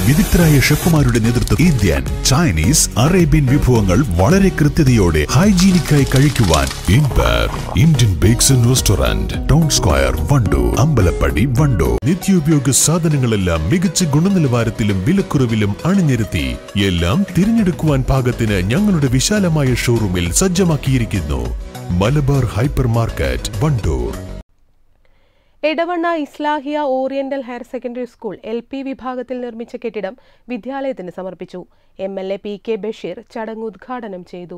വിദഗ്ധരായ ഷെഫുമാരുടെ നേതൃത്വം Indian Chinese Arabian വിഭവങ്ങൾ വളരെ കൃത്യതയോടെ ഹൈജീനിക്കായി കഴിക്കുവാൻ ഇൻപർ Indian bakes and restaurant town square Wandoor Ambalappadi Wandoor നിത്യോപയോഗ സാധനങ്ങളെല്ലാം മികച്ച ഗുണനിലവാരത്തിലും വിലക്കുറവിലും അണിനിരത്തി എല്ലാം തിരഞ്ഞെടുക്കുവാൻ പാകത്തിന് ഞങ്ങളുടെ വിശാലമായ ഷോറൂമിൽ സജ്ജമാക്കിയിരിക്കുന്നു Malabar hyper market Wandoor Edavanna Islahiya oriental higher secondary school L P വിഭാഗത്തിൽ നിർമ്മിച്ച കെട്ടിടം വിദ്യാലയത്തിന് സമർപ്പിച്ചു M L A P K Basheer ചടങ്ങ് ഉദ്ഘാടനം ചെയ്തു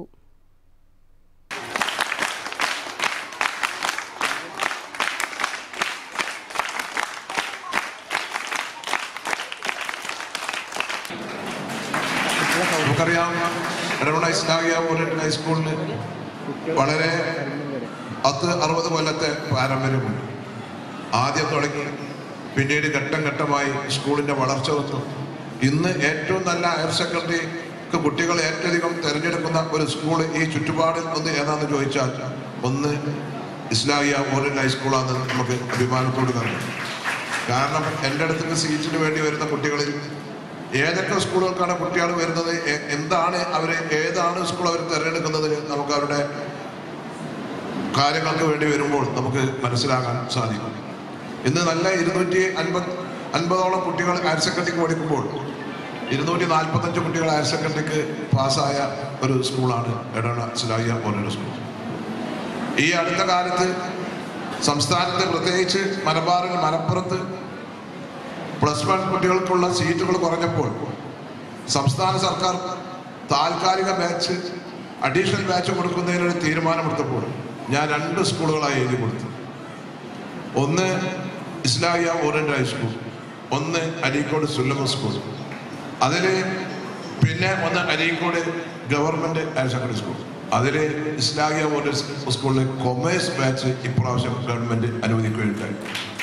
നമുക്കറിയാം ഇടവണ ഇസ്ലാമിയ ഓറിയന്റൽ ഹൈസ്കൂളിൽ വളരെ പത്ത് അറുപത് കൊല്ലത്തെ പാരമ്പര്യമുണ്ട് ആദ്യം തുടങ്ങി പിന്നീട് ഘട്ടം ഘട്ടമായി സ്കൂളിന്റെ വളർച്ച വന്നു ഇന്ന് ഏറ്റവും നല്ല ഹയർ സെക്കൻഡറിക്ക് കുട്ടികൾ ഏറ്റവും തിരഞ്ഞെടുക്കുന്ന ഒരു സ്കൂൾ ഈ ചുറ്റുപാടിൽ ഒന്ന് ഏതാണെന്ന് ചോദിച്ചാൽ ഒന്ന് ഇസ്ലാമിയ ഓറിയന്റൽ ഹൈസ്കൂളാണ് നമുക്ക് അഭിമാനത്തോട് കാണും കാരണം എൻ്റെ അടുത്തേക്ക് സീറ്റിന് വേണ്ടി വരുന്ന കുട്ടികളിൽ ഏതൊക്കെ സ്കൂളുകൾക്കാണ് കുട്ടികൾ വരുന്നത് എ- എന്താണ് അവർ ഏതാണ് സ്കൂൾ അവർ തിരഞ്ഞെടുക്കുന്നത് നമുക്ക് അവരുടെ കാര്യങ്ങൾക്ക് വേണ്ടി വരുമ്പോൾ നമുക്ക് മനസ്സിലാക്കാൻ സാധിക്കും ഇന്ന് നല്ല ഇരുന്നൂറ്റി അൻപത് അൻപതോളം കുട്ടികൾ ഹയർ സെക്കൻഡറിക്ക് പഠിക്കുമ്പോൾ ഇരുന്നൂറ്റി നാൽപ്പത്തഞ്ച് കുട്ടികൾ ഹയർ സെക്കൻഡറിക്ക് പാസ്സായ ഒരു സ്കൂളാണ് എടവണ സിലാഹിയ പോലുള്ള സ്കൂൾ ഈ അടുത്ത കാലത്ത് സംസ്ഥാനത്ത് പ്രത്യേകിച്ച് മലബാറിൽ മലപ്പുറത്ത് പ്ലസ് വൺ കുട്ടികൾക്കുള്ള സീറ്റുകൾ കുറഞ്ഞപ്പോൾ സംസ്ഥാന സർക്കാർ താൽക്കാലിക ബാച്ച് അഡീഷണൽ ബാച്ച് കൊടുക്കുന്നതിനൊരു തീരുമാനമെടുത്തപ്പോൾ ഞാൻ രണ്ട് സ്കൂളുകളായി എഴുതി കൊടുത്തു ഒന്ന് ഇസ്ലാമിയ ഓറിയന്റൽ ഹൈസ്കൂൾ ഒന്ന് അരീക്കോട് സുല്ലമ സ്കൂൾ അതിൽ പിന്നെ ഒന്ന് Areekode government higher secondary school അതിൽ ഇസ്ലാമിയ ഓറിയന്റൽ സ്കൂളിലെ കൊമേഴ്സ് ബാച്ച് ഇപ്രാവശ്യം ഗവൺമെന്റ് അനുവദിക്കുകയുണ്ടായി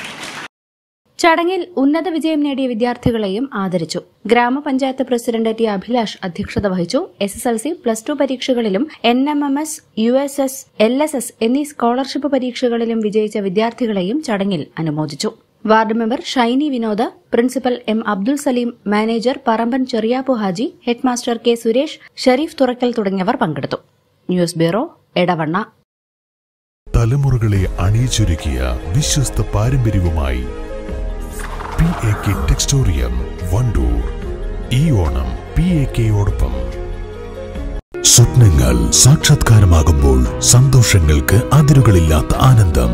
ചടങ്ങിൽ ഉന്നത വിജയം നേടിയ വിദ്യാർത്ഥികളെയും ആദരിച്ചു ഗ്രാമപഞ്ചായത്ത് പ്രസിഡന്റ് ടി അഭിലാഷ് അധ്യക്ഷത വഹിച്ചു S S L C plus two പരീക്ഷകളിലും N M M S U S S L S S എന്നീ സ്കോളർഷിപ്പ് പരീക്ഷകളിലും വിജയിച്ച വിദ്യാർത്ഥികളെയും ചടങ്ങിൽ അനുമോദിച്ചു ward member Shiny Vinod principal M Abdul Salim manager Parampan Cheriyappu Haji headmaster K Suresh Sharif Thurakkal തുടങ്ങിയവർ പങ്കെടുത്തു ന്യൂസ് ബ്യൂറോ എടവണ്ണ തലമുറകളെ അണിയിച്ചൊരുക്കിയ വിശ്വസ്ത പാരമ്പര്യവുമായി P A K Textorium Wandoor ഈ ഓണം പി എ കെയോടൊപ്പം സ്വപ്നങ്ങൾ സാക്ഷാത്കാരമാകുമ്പോൾ സന്തോഷങ്ങൾക്ക് അതിരുകളില്ലാത്ത ആനന്ദം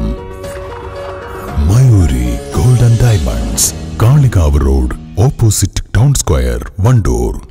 Mayuri golden diamonds Kalikavu road opposite town square Wandoor